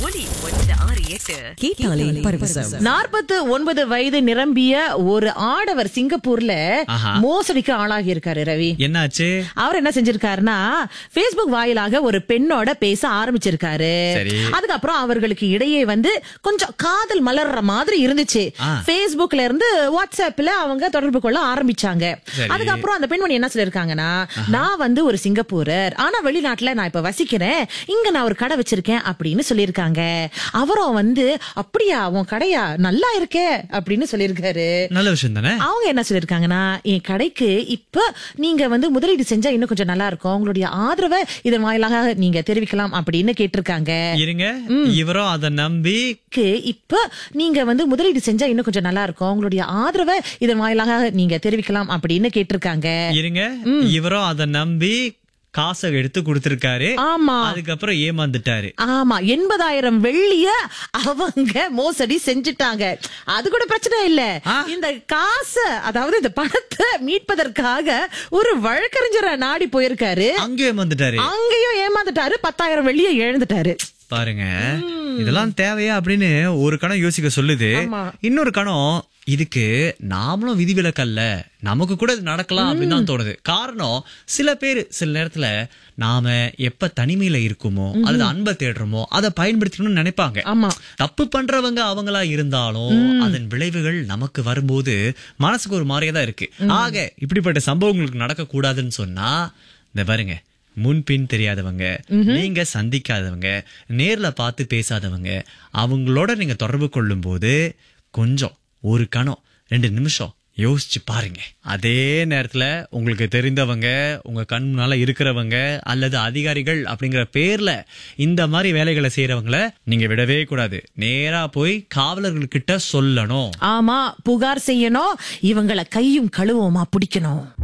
ஒலி ஒன்பது ஆறு எட்டு கேட்டாலே பரவசம் நாற்பத்து ஒன்பது வயது நிரம்பிய ஒரு ஆடவர் சிங்கப்பூர்ல ஆஹா. மோசடிக்கு ஆளாகி இருக்காரு ரவி என்னாச்சு அவர் என்ன செஞ்சிருக்காருன்னா Facebook வாயிலாக ஒரு பெண்ணோட பேச ஆரம்பிச்சிருக்காரு சரி. அதுக்கப்புறம் அவர்களுக்கு இடையே வந்து கொஞ்சம் காதல் மலர்ற மாதிரி இருந்துச்சு ஆ. Facebookல இருந்து வாட்ஸ்அப்ல அவங்க தொடர்பு கொள்ள ஆரம்பிச்சாங்க சரி. அதுக்கப்புறம் அந்த பெண்மணி என்ன சொல்லிருக்காங்கன்னா நான் வந்து ஒரு சிங்கப்பூரர் ஆனா வெளிநாட்டுல நான் இப்ப வசிக்கிறேன் இங்க நான் ஒரு கடை வச்சிருக்கேன் அப்படின்னு சொல்லியிருக்காங்க அவரும் வந்து அப்படியா உன் கடையா நல்லா இருக்கே அப்படின்னு சொல்லியிருக்காரு நல்ல விஷயம் தானே அவங்க என்ன சொல்லிருக்காங்கன்னா என் கடைக்கு இப்ப நீங்க வந்து முதலீடு செஞ்சா இன்னும் கொஞ்சம் நல்லா இருக்கும் உங்களுடைய ஆதரவை இதன் வாயிலாக நீங்க தெரிவிக்கலாம் அப்படின்னு கேட்டிருக்காங்க இருங்க இவரும் அதை நம்பி க்கு இப்ப நீங்க வந்து முதலீடு செஞ்சா இன்னும் கொஞ்சம் நல்லா இருக்கும் உங்களுடைய ஆதரவை இதன் வாயிலாக நீங்க தெரிவிக்கலாம் அப்படின்னு கேட்டிருக்காங்க இருங்க இவரும் அதை நம்பி காசை எடுத்து கொடுத்திருக்காரு ஆமா அதுக்கப்புறம் ஏமாந்துட்டாரு ஆமா எண்பதாயிரம் வெள்ளிய அவங்க மோசடி செஞ்சுட்டாங்க அது கூட பிரச்சனை இல்ல ஆ. இந்த காசை அதாவது இந்த பணத்தை மீட்பதற்காக ஒரு வழக்கறிஞரை நாடி போயிருக்காரு அங்கே ஏமாந்துட்டாரு அங்கேயும் ஏமாந்துட்டாரு பத்தாயிரம் வெள்ளிய இழந்துட்டாரு பாருங்க இதெல்லாம் தேவையா அப்படின்னு ஒரு கணம் யோசிக்க சொல்லுது ஆமா. இன்னொரு கணம் இதுக்கு நாமளும் விதிவிலக்கல்ல நமக்கு கூட இது நடக்கலாம் அப்படின்னு தான் தோணுது காரணம் சில பேர் சில நேரத்துல நாம எப்ப தனிமையில இருக்குமோ அல்லது அன்பை தேடுறோமோ அதை பயன்படுத்தணும்னு நினைப்பாங்க ஆமா தப்பு பண்றவங்க அவங்களா இருந்தாலும் அதன் விளைவுகள் நமக்கு வரும்போது மனசுக்கு ஒரு மாதிரியா தான் இருக்கு ஆக இப்படிப்பட்ட சம்பவங்களுக்கு நடக்க கூடாதுன்னு சொன்னா இந்த பாருங்க முன்பின் தெரியாதவங்க நீங்க சந்திக்காதவங்க நேர்ல பார்த்து பேசாதவங்க அவங்களோட நீங்க தொடர்பு கொள்ளும் போது கொஞ்சம் ஒரு கணம் ரெண்டு நிமிஷம் யோசிச்சு பாருங்க அதே நேரத்துல உங்களுக்கு தெரிந்தவங்க உங்க கண் முன்னால இருக்கிறவங்க அல்லது அதிகாரிகள் அப்படிங்கிற பேர்ல இந்த மாதிரி வேலைகளை செய்யறவங்கள நீங்க விடவே கூடாது நேரா போய் காவலர்கள் கிட்ட சொல்லணும் ஆமா புகார் செய்யணும் இவங்களை கையும் கழுவுமா பிடிக்கணும்